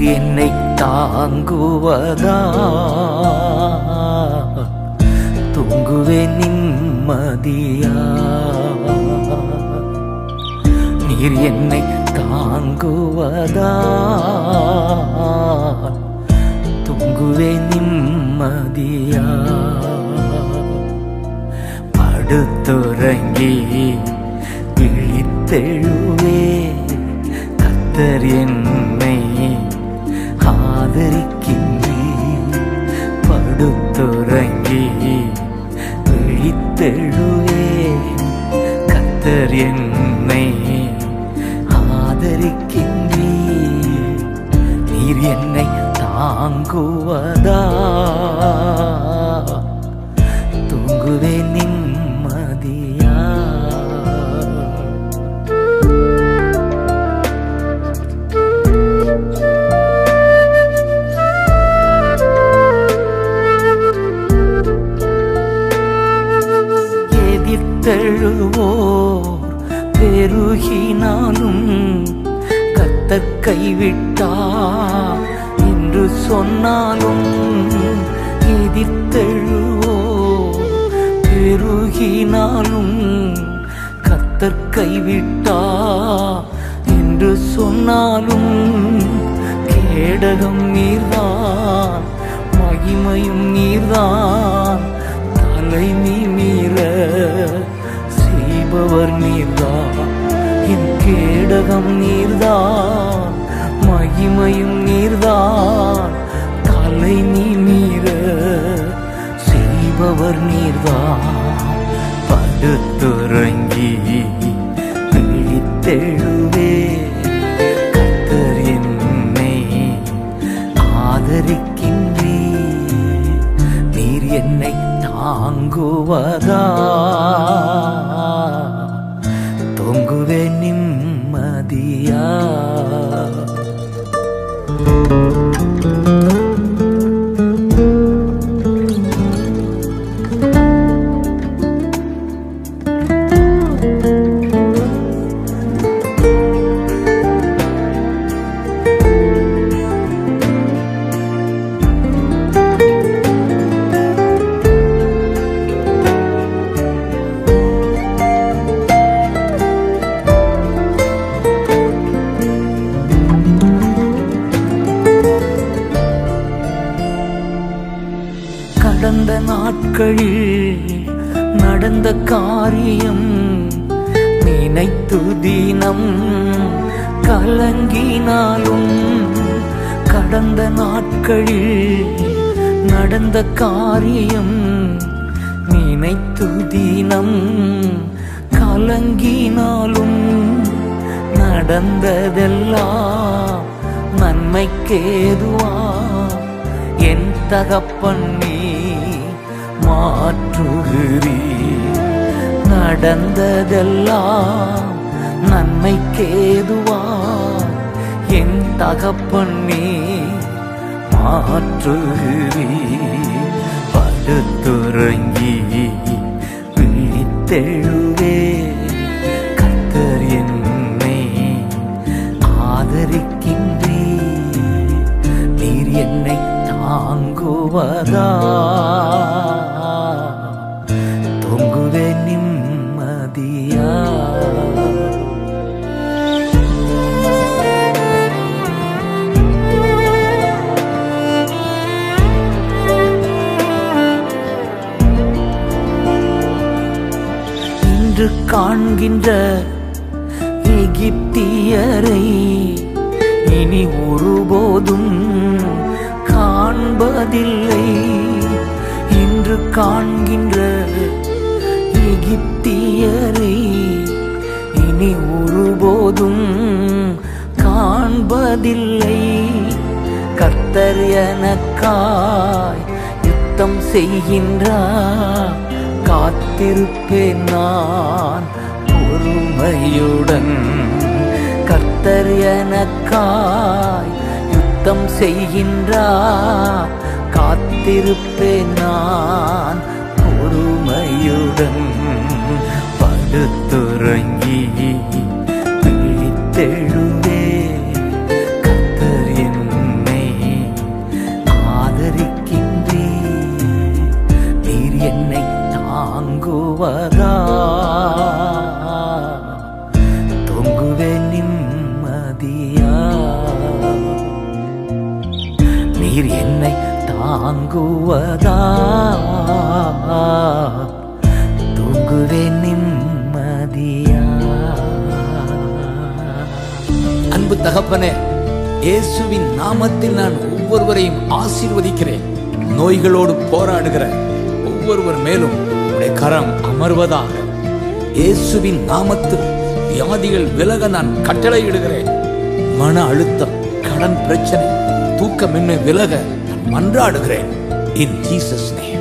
நீர் என்னை தாங்குவதா தூங்குவேன் நிம்மதியா நீர் என்னை தாங்குவதா தூங்குவேன் நிம்மதியா படுத்துறங்கி விழித்தெழுவே கத்தர் என்னை ஆதரிக்கின்றே படுத்துறங்கி விழித்தெழுவே கத்தர் என்னை ஆதரிக்கின்றே நீர் என்னை தாங்குவதா தூங்குவேன் நிம்மதியா எதிர்த்தெழுவோர் பெருகினாலும் கத்தர் கைவிட்டா என்று சொன்னாலும் எதிர்த்தெழுவோர் பெருகினாலும் கத்தர் கைவிட்டா என்று சொன்னாலும் கேடகம் நீர்தான் மகிமையும் நீர்தான் தலைமை மீற செய்பவர் நீர்தான் என் கேடகம் நீர்தான் மகிமையும் நீர்தான் தலை நீ மீற செய்பவர் நீர்தான் படுத்துறங்கி விழித்தெழுவே கத்தர் என்னை ஆதரிக்கின்றீ நீர் என்னை தாங்குவதா தொங்குவே நிம்மதியா கடந்த நாட்களில் நடந்த காரியம் நினைத்து தினம் கலங்கினாலும் கடந்த நாட்களில் நடந்த காரியம் நினைத்து தினம் கலங்கினாலும் நடந்ததெல்லாம் நன்மைக்கேதுவா என் தகப்பன் நீ மாற்றுகிறீ நடந்ததெல்லாம் நன்மைக்கேதுவா என் தகப்பன் நீ மாற்றுகிறீ படுத்துறங்கி விழித்தெழுவே கத்தர் என்னை ஆதரிக்கின்றீ நீர் என்னை தாங்குவதா தொங்குவே நிம்மதியா இன்று காண்கின்ற எகிப்தியரை இனி ஒருபோதும் காண்பதில்லை இன்று காண்கின்ற எகிப்தியரை இனி ஒருபோதும் காண்பதில்லை கர்த்தர் எனக்காய் யுத்தம் செய்கின்றார் காத்திருப்பேன் நான் பொறுமையுடன் கர்த்தர் எனக்காய் யுத்தம் செய்கின்றார் காத்திருப்பேன் நான் பொறுமையுடன் படுத்துறங்கி விழித்தெழுவே கத்தர் என்னை தாங்குவதா தூங்குவேன் நிம்மதியா அன்பு தகப்பனே இயேசுவின் நாமத்தில் நான் ஒவ்வொருவரையும் ஆசீர்வதிக்கிறேன் நோய்களோடு போராடுகிற ஒவ்வொருவர் மேலும் உடைய கரம் அமர்வதாக இயேசுவின் நாமத்தில் வியாதிகள் விலக நான் கட்டளையிடுகிறேன் மன அழுத்தம் கடன் பிரச்சனை தூக்கமின்மை விலக நான் மன்றாடுகிறேன் இன் ஜீசஸ் நேம்